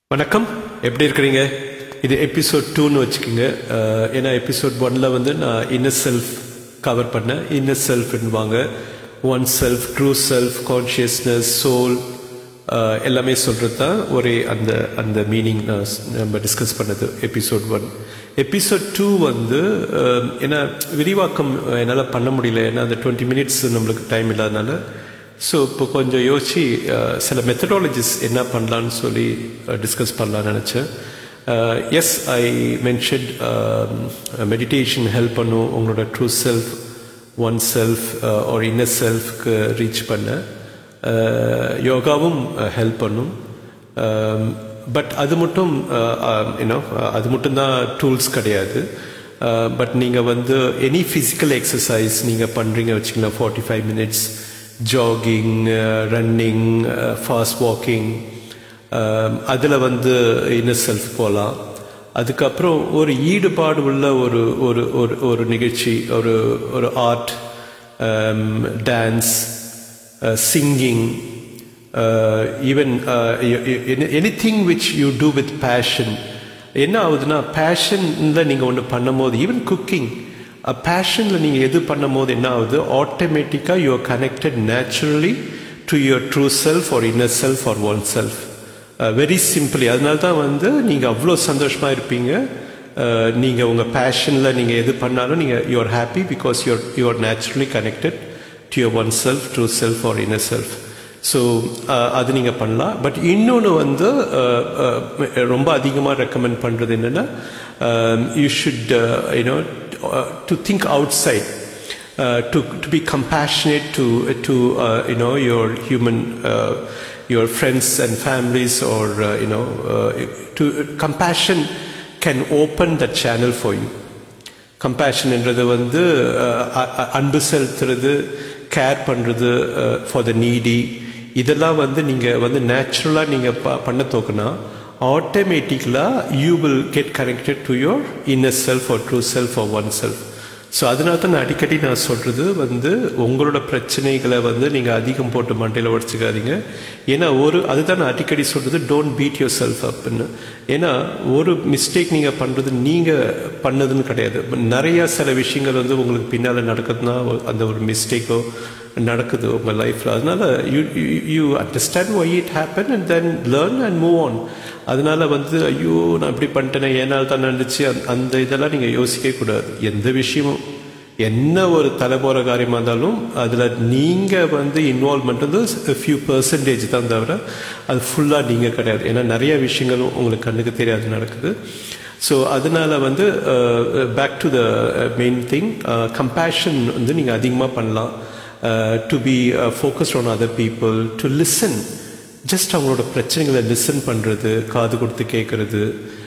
வணக்கம் எப்படி இருக்கிறீங்க இது எபிசோட் டூன்னு வச்சுக்கோங்க அஹ், ஏன்னா எபிசோட் ஒன்ல வந்து நான் இன்னர் செல்ஃப் கவர் பண்ணேன் இன்னர் செல்ஃப்னுவாங்க one self true self consciousness soul எல்லாமே சொல்கிறது தான் ஒரே அந்த அந்த மீனிங் நான் ஸ்- நம்ம டிஸ்கஸ் பண்ணது எபிசோட் ஒன் எபிசோட் டூ வந்து அஹ், ஏன்னா விரிவாக்கம் என்னால் பண்ண முடியல ஏன்னா அந்த டுவெண்ட்டி மினிட்ஸ் நம்மளுக்கு டைம் இல்லாதனால ஸோ இப்போ கொஞ்சம் யோசிச்சு அஹ், சில மெத்தடாலஜிஸ் என்ன பண்ணலான்னு சொல்லி டிஸ்கஸ் பண்ணலான்னு நினச்சேன் yes I mention meditation help பண்ணும் உங்களோட ட்ரூ செல்ஃப் ஒன் செல்ஃப் ஒரு இன்னர் செல்ஃப்க்கு ரீச் பண்ண அஹ், யோகாவும் ஹெல்ப் பண்ணும் பட் அது மட்டும் யூனோ அது மட்டும்தான் டூல்ஸ் கிடையாது பட் நீங்கள் வந்து எனி ஃபிசிக்கல் எக்ஸசைஸ் நீங்கள் பண்ணுறீங்க வச்சிங்களேன் forty five minutes jogging running fast walking அதில் வந்து இன்னர் செல்ஃப் போகலாம் அதுக்கப்புறம் ஒரு ஈடுபாடு உள்ள ஒரு ஒரு ஒரு ஒரு நிகழ்ச்சி ஒரு ஒரு art dance singing even anything which you do with passion என்ன ஆகுதுன்னா பேஷனில் நீங்கள் ஒன்று பண்ணும்போது ஈவன் குக்கிங் பேஷனில் நீங்கள் எது பண்ணும்போது என்ன ஆகுது ஆட்டோமேட்டிக்காக you are connected naturally to your true self or inner self or one self very simply அதனால தான் வந்து நீங்கள் அவ்வளோ சந்தோஷமாக இருப்பீங்க நீங்கள் உங்கள் பேஷனில் நீங்கள் எது பண்ணாலும் நீங்கள் you are happy because you're you are naturally connected to your one self true self or inner self so அது நீங்கள் பண்ணலாம் பட் இன்னொன்று வந்து அஹ், அஹ், ரொம்ப அதிகமாக ரெக்கமெண்ட் பண்ணுறது என்னென்னா you should you know to think outside uh, to to be compassionate to to uh, you know your human uh, your friends and families or uh, you know uh, to compassion can open the channel for you கம்பேஷன்ன்றது வந்து ah, அ- அ- அன்பு செலுத்துறது care பண்ணுறது for the நீடி இதெல்லாம் வந்து நீங்கள் வந்து நேச்சுரலாக நீங்கள் ப பண்ண தோக்குனா ஆட்டோமேட்டிக்கலாக you will get connected to your inner self or true self or one self so அதனால தான் நான் அடிக்கடி நான் சொல்கிறது வந்து உங்களோட பிரச்சனைகளை வந்து நீங்கள் அதிகம் போட்டு மண்டையில் உடச்சிக்காதீங்க ஏன்னா ஒரு அதுதான் நான் அடிக்கடி சொல்கிறது டோன்ட் பீட் யோர் செல்ஃப் அப்னு ஏன்னா ஒரு மிஸ்டேக் நீங்கள் பண்ணுறது நீங்கள் பண்ணதுன்னு கிடையாது நிறையா சில விஷயங்கள் வந்து உங்களுக்கு பின்னால் நடக்குதுன்னா அந்த ஒரு மிஸ்டேக்கோ நடக்குது உங்கள் லைஃப்பில் அதனால you you understand why it happen and then learn and move on அதனால வந்து ஐயோ நான் இப்படி பண்ணிட்டேனே ஏனால் தான் நடந்துச்சு அந்த- அந்த இதெல்லாம் நீங்கள் யோசிக்கவே கூடாது எந்த விஷயமும் என்ன ஒரு தலைமுறை காரியமாக இருந்தாலும் அதில் நீங்கள் வந்து இன்வால்மெண்ட் வந்து ஃபியூ பர்சன்டேஜ் தான் தவிர அது ஃபுல்லாக நீங்கள் கிடையாது ஏன்னா நிறைய விஷயங்களும் உங்களுக்கு கண்ணுக்கு தெரியாது நடக்குது ஸோ அதனால வந்து back to the main thing compassion வந்து நீங்கள் அதிகமாக பண்ணலாம் to be focused on other people to listen just அவங்களோட பிரச்சனைகளை லிசன் பண்ணுறது காது கொடுத்து கேட்குறது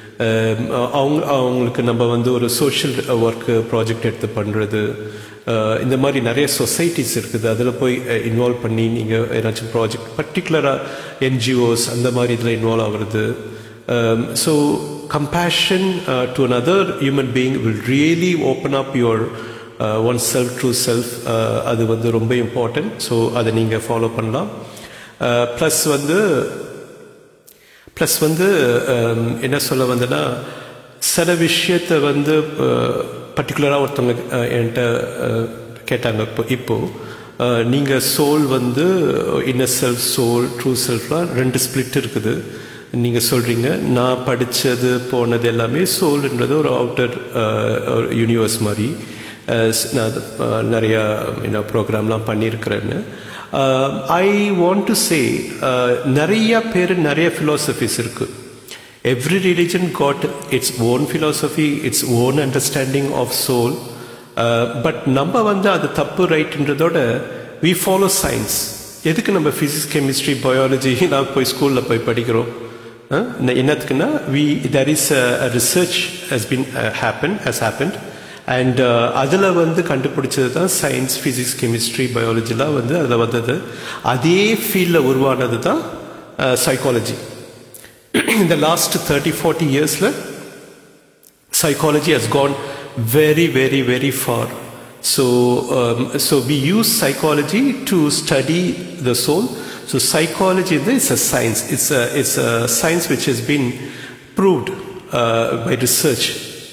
அவங்க அவங்களுக்கு நம்ம வந்து ஒரு சோஷியல் ஒர்க்கு ப்ராஜெக்ட் எடுத்து பண்ணுறது இந்த மாதிரி நிறைய சொசைட்டிஸ் இருக்குது அதில் போய் இன்வால்வ் பண்ணி நீங்கள் ஏதாச்சும் ப்ராஜெக்ட் பர்டிகுலராக என்ஜிஓஸ் அந்த மாதிரி இதில் இன்வால்வ் ஆகுறது so compassion to another human being will really open up your own self true self அது வந்து ரொம்ப இம்பார்ட்டன்ட் ஸோ அதை நீங்கள் ஃபாலோ பண்ணலாம் ப்ளஸ் வந்து ப்ளஸ் வந்து அஹ், என்ன சொல்ல வந்தேன்னா சில விஷயத்தை வந்து பர்டிகுலராக ஒருத்தவங்க அஹ், என்கிட்ட அஹ், கேட்டாங்க இப்போ இப்போது நீங்கள் சோல் வந்து இன்னர் செல்ஃப் சோல் ட்ரூ செல்ஃப்லாம் ரெண்டு ஸ்பிளிட் இருக்குது நீங்கள் சொல்கிறீங்க நான் படித்தது போனது எல்லாமே சோல்ன்றது ஒரு அவுட்டர் ஒரு யூனிவர்ஸ் மாதிரி அஹ், ஸ்- நான் அது, அஹ், நிறையா என்ன ப்ரோக்ராம்லாம் பண்ணியிருக்கிறேன்னு ஐ வாண்ட் டு சே நிறைய பேர் நிறைய ஃபிலாசபிஸ் இருக்குது every religion got its own philosophy its own understanding of soul but நம்ம வந்து அது தப்பு ரைட்ன்றதோட வி ஃபாலோ சயின்ஸ் எதுக்கு நம்ம ஃபிசிக்ஸ் கெமிஸ்ட்ரி பயாலஜி நான் போய் ஸ்கூலில் போய் படிக்கிறோம் அஹ், என்ன- என்னத்துக்குன்னா we there is research has been uh, happened has happened and அதில் வந்து கண்டுபிடிச்சது தான் சயின்ஸ் ஃபிசிக்ஸ் கெமிஸ்ட்ரி பயாலஜிலாம் வந்து அதில் வந்தது அதே ஃபீல்டில் உருவானது தான் சைக்காலஜி இந்த லாஸ்ட் தேர்ட்டி ஃபார்ட்டி இயர்ஸில் psychology has gone very, very, very far. So, um, so we use psychology to study the soul so psychology வந்து it's a science it's it's a science which has been proved by research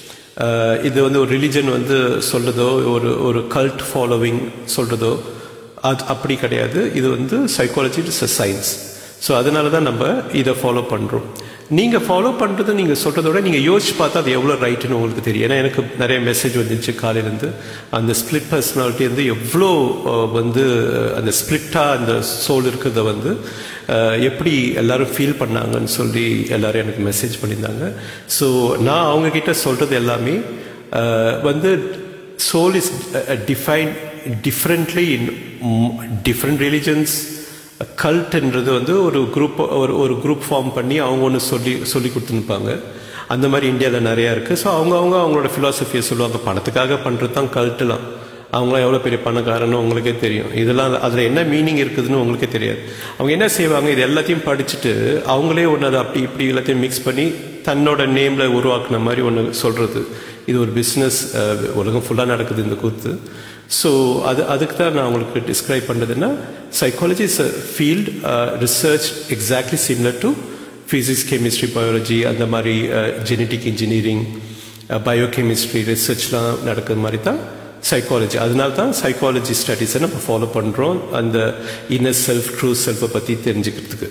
இது வந்து ஒரு religion வந்து சொல்றதோ ஒரு ஒரு cult following சொல்றதோ அது அப்படி கிடையாது இது வந்து psychology it's a science so அதனால தான் நம்ம இதை ஃபாலோ பண்ணுறோம் நீங்கள் ஃபாலோ பண்ணுறது நீங்கள் சொல்கிறத விட நீங்கள் யோசிச்சு பார்த்தா அது எவ்வளோ ரைட்டுன்னு உங்களுக்கு தெரியும் ஏன்னா எனக்கு நிறைய மெசேஜ் வந்துச்சு காலையிலேருந்து அந்த ஸ்பிளிட் பர்சனாலிட்டி வந்து எவ்வளோ அஹ், வந்து அந்த ஸ்பிளிட்டாக அந்த சோல் இருக்கிறத வந்து அஹ், எப்படி எல்லாரும் ஃபீல் பண்ணாங்கன்னு சொல்லி எல்லாரும் எனக்கு மெசேஜ் பண்ணியிருந்தாங்க ஸோ நான் அவங்க கிட்ட சொல்கிறது எல்லாமே அஹ், வந்து soul is define differently in different religions கல்ட்ன்றது வந்து ஒரு குரூப் ஒரு ஒரு குரூப் ஃபார்ம் பண்ணி அவங்க ஒன்று சொல்லி சொல்லி கொடுத்துருப்பாங்க அந்த மாதிரி இந்தியாவில் நிறையா இருக்குது ஸோ அவங்க அவங்க அவங்களோட ஃபிலாசபியை சொல்லுவாங்க பணத்துக்காக பண்ணுறது தான் கல்ட்டுலாம் அவங்களாம் எவ்வளோ பெரிய பணக்காரன்னு உங்களுக்கே தெரியும் இதெல்லாம் அதில் என்ன மீனிங் இருக்குதுன்னு உங்களுக்கே தெரியாது அவங்க என்ன செய்வாங்க இது எல்லாத்தையும் படிச்சுட்டு அவங்களே ஒன்று அதை அப்படி இப்படி எல்லாத்தையும் மிக்ஸ் பண்ணி தன்னோட நேமில் உருவாக்குன மாதிரி ஒன்று சொல்கிறது இது ஒரு பிஸ்னஸ் உலகம் ஃபுல்லாக நடக்குது இந்த கூத்து ஸோ அது அதுக்கு தான் நான் உங்களுக்கு டிஸ்கிரைப் பண்ணுறதுன்னா psychology is a field research exactly similar to physics chemistry biology அந்த மாதிரி ஜெனட்டிக் இன்ஜினியரிங் பயோகெமிஸ்ட்ரி ரிசர்ச்லாம் நடக்கிற மாதிரி தான் சைக்காலஜி அதனால தான் சைக்காலஜி ஸ்டடீஸை நம்ம ஃபாலோ பண்ணுறோம் அந்த இன்னர் செல்ஃப் ட்ரூ செல்ஃபை பற்றி தெரிஞ்சுக்கிறதுக்கு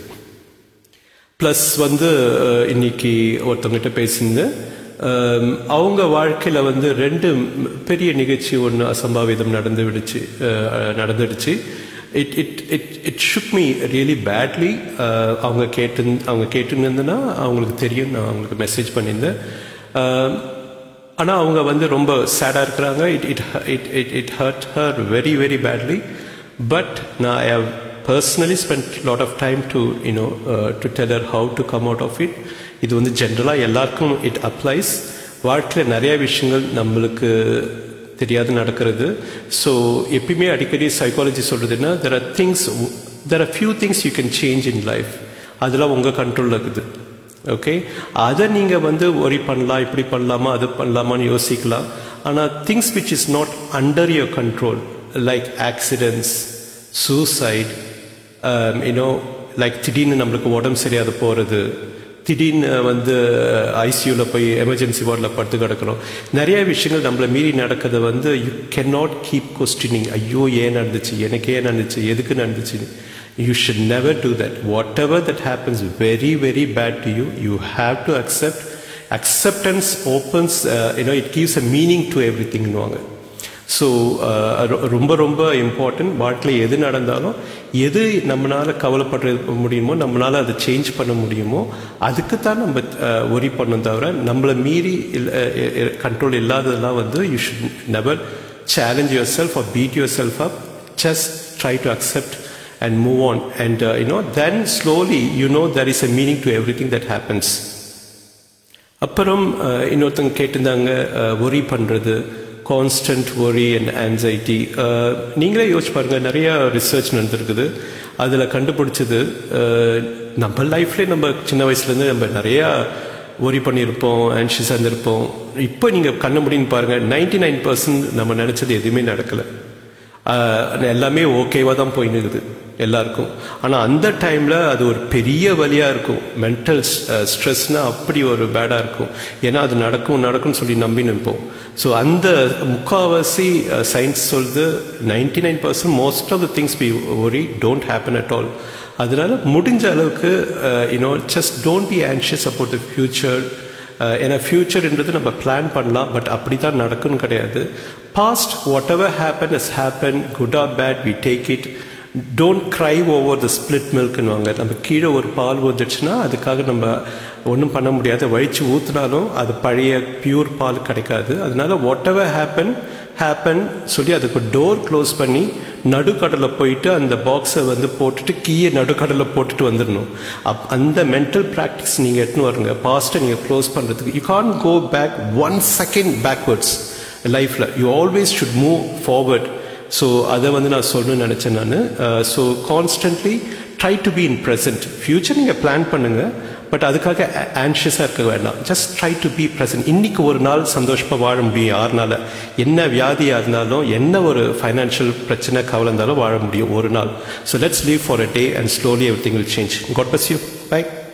ப்ளஸ் வந்து அஹ், இன்னைக்கு ஒருத்தவங்கிட்ட பேசியிருந்தேன் அஹ், அவங்க வாழ்க்கையில் வந்து ரெண்டு பெரிய நிகழ்ச்சி ஒன்று அசம்பாவிதம் நடந்து விடுச்சு அஹ், நடந்துடுச்சு it it it it shook me really badly அவங்க கேட்டு அவங்க கேட்டுருந்தேன்னா அவங்களுக்கு தெரியும் நான் அவங்களுக்கு மெசேஜ் பண்ணியிருந்தேன் அஹ், ஆனால் அவங்க வந்து ரொம்ப சேடாக இருக்கிறாங்க it it it it it hurt her very very badly but நான் I have personally spend lot of time to you know to tell her how to come out of it இது வந்து ஜென்ரலாக எல்லாருக்கும் இட் அப்ளைஸ் வாழ்க்கையில் நிறைய விஷயங்கள் நம்மளுக்கு தெரியாது நடக்கிறது ஸோ எப்பயுமே அடிக்கடி சைக்காலஜி சொல்கிறதுன்னா there are things there are few things you can change in life அதெல்லாம் உங்கள் கண்ட்ரோலில் இருக்குது ஓகே அதை நீங்கள் வந்து ஒரி பண்ணலாம் இப்படி பண்ணலாமா அது பண்ணலாமான்னு யோசிக்கலாம் ஆனால் things which is not under your control like accidents suicide you know like திடீர்னு நம்மளுக்கு உடம்பு சரியாத போகிறது திடீர்னு வந்து ஐசியூவில் போய் எமர்ஜென்சி வார்டில் படுத்து கிடக்கிறோம் நிறைய விஷயங்கள் நம்மளை மீறி நடக்கிறத வந்து you can not keep questioning ஐயோ ஏன் நடந்துச்சு எனக்கு ஏன் நடந்துச்சு எதுக்கு நடந்துச்சு you should never do that whatever that happens very very bad to you you have to accept acceptance opens uh, you know it gives a meaning to everything னுவாங்க so ரொம்ப ரொம்ப இம்பார்ட்டன்ட் வாழ்க்கையில் எது நடந்தாலும் எது நம்மளால் கவலைப்படுற முடியுமோ நம்மளால் அதை சேஞ்ச் பண்ண முடியுமோ அதுக்கு தான் நம்ம ஒரி பண்ணணும் தவிர நம்மளை மீறி கண்ட்ரோல் இல்லாததெல்லாம் வந்து you should never challenge your self or beat your self up just try to accept and move on. And uh, you know, then slowly you know there is a meaning to everything that happens. அப்புறம் அஹ், இன்னொருத்தங்க கேட்டிருந்தாங்க worry பண்ணுறது constant worry and anxiety நீங்களே யோசிச்சு பாருங்க நிறைய research நடந்திருக்குது அதில் கண்டுபிடிச்சது அஹ், நம்ம லைஃப்லேயே நம்ம சின்ன வயசுலேருந்து நம்ம நிறையா ஒரி பண்ணியிருப்போம் ஆன்ஷியஸாக இருந்திருப்போம் இப்போ நீங்கள் கண்ண முடின்னு பாருங்கள் நைன்டி நைன் பர்சன்ட் நம்ம நினச்சது எதுவுமே நடக்கலை ஆஹ் எல்லாமே ஓகேவாக தான் போயின்னு இருக்குது எல்லாருக்கும் ஆனால் அந்த டைமில் அது ஒரு பெரிய வழியாக இருக்கும் மென்டல் ஸ்ட்ரெஸ்னால் அப்படி ஒரு பேடாக இருக்கும் ஏன்னா அது நடக்கும் நடக்கும்னு சொல்லி நம்பி நிற்போம் ஸோ அந்த முக்காவாசி சயின்ஸ் சொல்லுது ninety nine percent most of the things we worry don't happen at all அதனால முடிஞ்ச அளவுக்கு you know just don't be anxious about the future ஏன்னா ஃபியூச்சர்ன்றது நம்ம பிளான் பண்ணலாம் பட் அப்படி தான் நடக்கும்னு கிடையாது past whatever happen is happen good or bad we take it don't cry over the split மில்க்னுவாங்க நம்ம கீழே ஒரு பால் வந்துடுச்சுன்னா அதுக்காக நம்ம ஒன்றும் பண்ண முடியாது வழிச்சு ஊற்றினாலும் அது பழைய பியூர் பால் கிடைக்காது அதனால வாட் எவர் ஹேப்பன் ஹேப்பன் சொல்லி அதுக்கு டோர் க்ளோஸ் பண்ணி நடுக்கடலை போயிட்டு அந்த பாக்ஸை வந்து போட்டுட்டு கீயை நடுக்கடலை போட்டுட்டு வந்துடணும் அப் அந்த மென்டல் ப்ராக்டிஸ் நீங்கள் எடுத்துன்னு வருங்க பாஸ்ட்டை நீங்கள் க்ளோஸ் பண்ணுறதுக்கு you can't go back one second backwards லைஃப்பில் you always should move forward so அதை வந்து நான் சொல்லணும்னு நினச்சேன் நான் so constantly try to be in present future நீங்கள் பிளான் பண்ணுங்கள் பட் அதுக்காக ஆன்ஷியஸாக இருக்க வேண்டாம் just try to be present இன்னைக்கு ஒரு நாள் சந்தோஷமாக வாழ முடியும் யாருனால என்ன வியாதியாக இருந்தாலும் என்ன ஒரு ஃபைனான்ஷியல் பிரச்சனை கவலை இருந்தாலும் வாழ முடியும் ஒரு நாள் so let's live for a day and slowly everything will change God bless you by